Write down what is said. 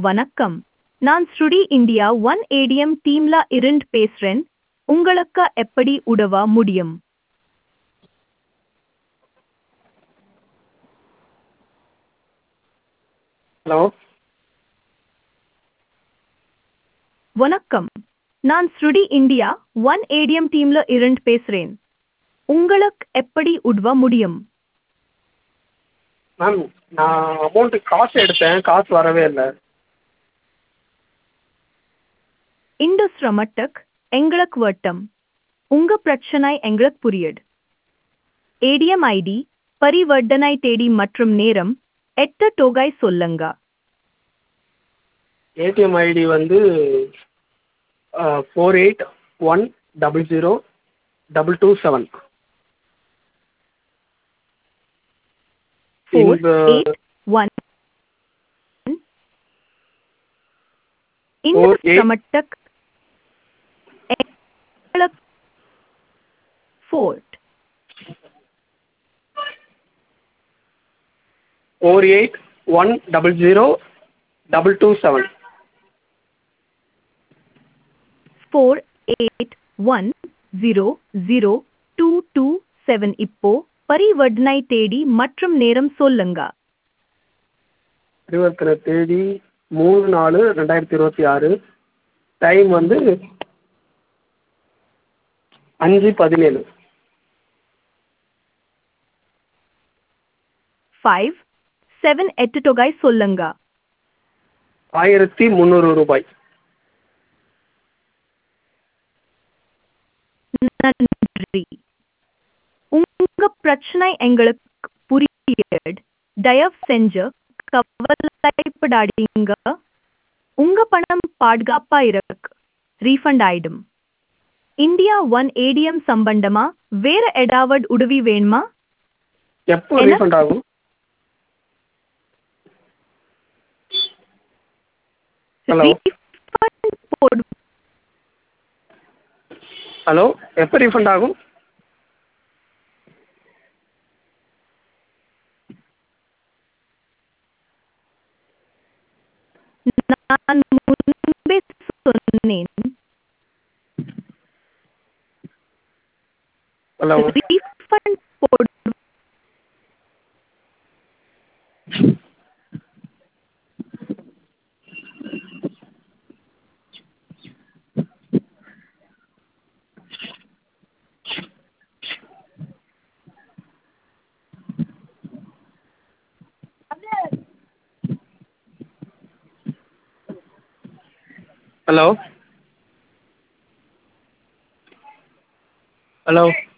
வணக்கம் நான் ஸ்ருடி இந்தியா ஒன் ஏடிஎம் டீம்ல இருந்து பேசுறேன் உங்களுக்கு எப்படி உதவ முடியும் ஹலோ வணக்கம் நான் ஸ்ருடி இந்தியா ஒன் ஏடிஎம் டீம்ல இருந்து பேசுறேன் உங்களுக்கு எப்படி உதவ முடியும் மேம் நான் அமௌண்ட்டு காசு எடுத்தேன் காசு வரவே இல்லை இந்த சிரமத்துக்கு எங்களுக்கு வட்டம் உங்க பிரச்சனை எங்களுக்கு புரியுது ஏடிஎம் ஐடி பரிவர்த்தனை தேதி மற்றும் நேரம் எட்ட தொகை சொல்லுங்க ஏடிஎம் ஐடி வந்து four eight one double zero double two seven four இந்த எயிட் ஒன் இந்த Four eight- சிரமத்துக்கு எங்களுக்கு four four eight one double zero double two seven four eight one zero zero two two seven இப்போ பரிவர்த்தனை தேதி மற்றும் நேரம் சொல்லுங்க பரிவர்த்தனை தேதி மூணு நாலு ரெண்டாயிரத்தி இருபத்தி ஆறு டைம் வந்து அஞ்சு பதினேழு ஃபைவ் செவன் எட்டு தொகை சொல்லுங்க ஆயிரத்தி முந்நூறு ரூபாய் நன்றி உங்க பிரச்சனை எங்களுக்கு புரியுது தயவு செஞ்சு கவலைப்படாதீங்க உங்க பணம் பாதுகாப்பா இருக்கு ரீஃபண்ட் ஆயிடும் இந்தியா ஒன் ஏடிஎம் சம்பந்தமா வேற ஏதாவது உதவி வேணுமா எப்போ என்ன? ரீஃபண்ட் ஆகும் Hello. Refund போடு ஹலோ எப்போ ரீஃபண்ட் ஆகும் நான் முன்பே சொன்னேன் ஹலோ ரீஃபண்ட் போடு ஹலோ ஹலோ